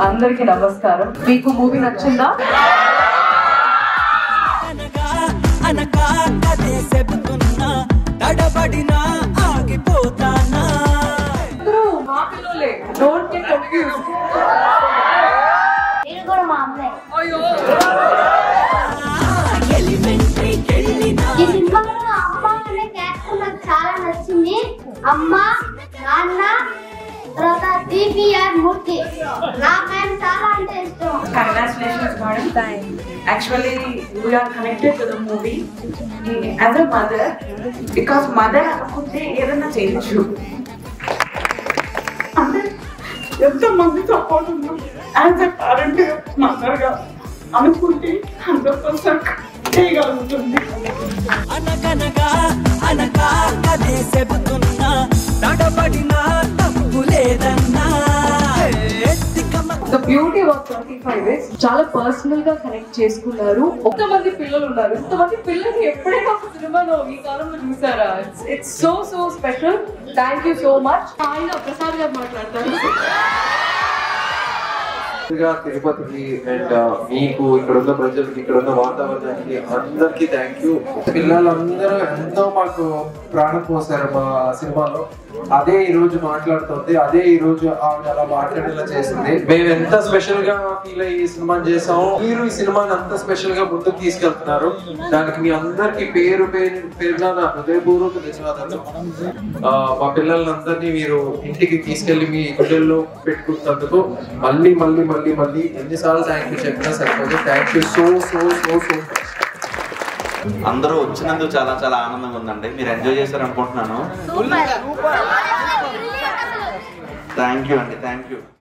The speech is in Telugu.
అందరికీ నమస్కారం మీకు మూవీ నచ్చిందా అనగా అనగా కదే చెబుతున్నా తడబడినా ఆగిపోతానా అందరూ మా పిల్లలే డోంట్ గెట్ కన్ఫ్యూజ్ నేను కూడా మా అమ్మాయి ఎలిమెంటరీకి వెళ్ళినా ఈ సినిమాలో అమ్మ అనే క్యారెక్టర్ నాకు చాలా నచ్చింది అమ్మ నాన్న తర్వాత డిపిఆర్ మూర్తి నాకు ఆయన చాలా అంటే ఇష్టం Congratulations, madam. Actually, we are connected to the movie eh, as a mother because mother అనుకుంటే ఏదైనా చేయొచ్చు అంటే ఎంత మంది సపోర్ట్ ఉన్నా యాజ్ ఎ పేరెంట్ మదర్గా అనుకుంటే హండ్రెడ్ పర్సెంట్ చేయగలుగుతుంది అనగనగా అనగా కదే చెబుతున్నా తడబడినా తప్పు లేదన్నా తికమ the beauty of twenty five years చాలా పర్సనల్ గా కనెక్ట్ చేసుకున్నారు ఒక మంది పిల్లలు ఉన్నారు ఇంతమంది పిల్లల్ని ఎప్పుడైనా ఒక సినిమాలో ఈ కాలంలో చూసారా it's so so special thank you so much ఆయన ప్రసాద్ గారు మాట్లాడతారు ముందుగా తిరుపతికి అండ్ మీకు ఇక్కడ ఉన్న ప్రజలకి ఇక్కడ ఉన్న వాతావరణానికి అందరికీ థ్యాంక్ యూ పిల్లలందరూ ఎంతో మాకు ప్రాణం పోసారు మా సినిమాలో అదే ఈ రోజు మాట్లాడుతుంది అదే ఈ రోజు ఆవిడ అలా మాట్లాడేలా చేసింది మేము ఎంత స్పెషల్ గా ఫీల్ అయ్యి ఈ సినిమాని చేసామో మీరు ఈ సినిమాని అంత స్పెషల్ గా ముందుకు తీసుకెళ్తున్నారు దానికి మీ అందరికి పేరు పేరు పేరున నా హృదయపూర్వక ధన్యవాదాలు ఆ, మా పిల్లలందరినీ మీరు ఇంటికి తీసుకెళ్లి మీ గుడ్డల్లో పెట్టుకున్నందుకు మళ్ళీ మళ్ళీ మళ్ళీ మళ్ళీ ఎన్నిసార్లు థ్యాంక్ యూ చెప్పినా సరిపోదు thank you so so so so అందరూ వచ్చినందుకు చాలా చాలా ఆనందంగా ఉందండి మీరు ఎంజాయ్ చేశారు అనుకుంటున్నాను థ్యాంక్ యూ అండి థ్యాంక్ యూ